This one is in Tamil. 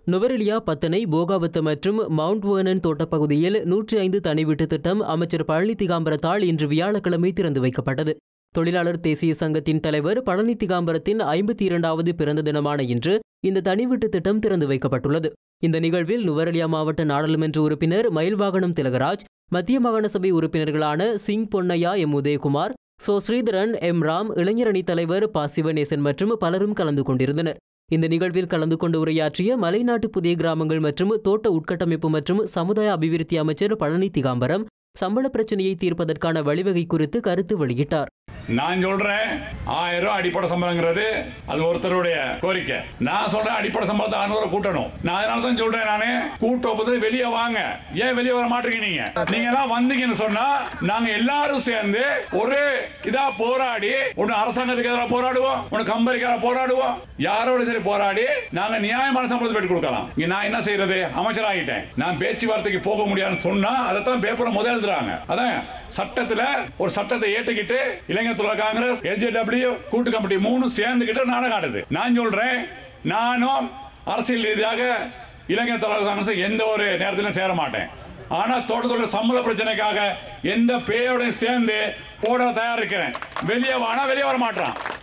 நுவரெலியா பத்தனை போகாவத்து மற்றும் மவுண்ட் வேர்னன் தோட்டப்பகுதியில் நூற்றி ஐந்து தனி வீட்டு திட்டம் அமைச்சர் பழனி திகாம்பரத்தால் இன்று வியாழக்கிழமை திறந்து வைக்கப்பட்டது தொழிலாளர் தேசிய சங்கத்தின் தலைவர் பழனி திகாம்பரத்தின் ஐம்பத்தி இரண்டாவது பிறந்த தினமான இன்று இந்த தனி வீட்டு திட்டம் திறந்து வைக்கப்பட்டுள்ளது இந்த நிகழ்வில் நுவரெலியா மாவட்ட நாடாளுமன்ற உறுப்பினர் மயில்வாகனம் திலகராஜ் மத்திய மாகாண சபை உறுப்பினர்களான சிங் பொன்னையா எம் உதயகுமார் சோ ஸ்ரீதரன் எம் ராம் இளைஞரணி தலைவர் ப சிவநேசன் மற்றும் பலரும் கலந்து கொண்டிருந்தனர் இந்த நிகழ்வில் கலந்து கொண்டு உரையாற்றிய மலைநாட்டு புதிய கிராமங்கள் மற்றும் தோட்ட உட்கட்டமைப்பு மற்றும் சமுதாய அபிவிருத்தி அமைச்சர் பழனி திகாம்பரம் சம்பள பிரச்சனையை தீர்ப்பதற்கான வழிவகை குறித்து கருத்து வெளியிட்டார் நான் சொல்றேன் ஆயிரம் ரூபாய் அடிப்படை சம்பளங்கிறது அது ஒருத்தருடைய கோரிக்கை நான் சொல்றேன் அடிப்படை சம்பளத்தை அறுநூறு கூட்டணும் நான் அதனால தான் சொல்றேன் நானு கூட்டம் போது வெளியே வாங்க ஏன் வெளியே வர மாட்டீங்க நீங்க நீங்க எல்லாம் வந்தீங்கன்னு சொன்னா நாங்க எல்லாரும் சேர்ந்து ஒரு இதா போராடி ஒன்னு அரசாங்கத்துக்கு எதிராக போராடுவோம் ஒன்னு கம்பெனிக்காக போராடுவோம் யாரோட சரி போராடி நாங்க நியாயமான சம்பளத்தை பெற்று கொடுக்கலாம் இங்க நான் என்ன செய்யறது அமைச்சர் ஆகிட்டேன் நான் பேச்சுவார்த்தைக்கு போக முடியாதுன்னு சொன்னா அதைத்தான் பேப்பரை முதல் எழுதுறாங்க அதான் சட்டத்துல ஒரு சட்டத்தை ஏற்றுக்கிட்டு இளைஞர் தொழில் காங்கிரஸ் எல்ஜேடபிள்யூ கூட்டு கமிட்டி மூணு சேர்ந்துக்கிட்டு நாடகம் ஆடுது நான் சொல்றேன் நானும் அரசியல் ரீதியாக இளைஞர் தொழில் காங்கிரஸ் எந்த ஒரு நேரத்திலும் சேர மாட்டேன் ஆனா தோட்டத்தோட சம்பள பிரச்சனைக்காக எந்த பேயோடையும் சேர்ந்து போட தயார் இருக்கிறேன் வெளியே வானா வெளியே வர மாட்டான்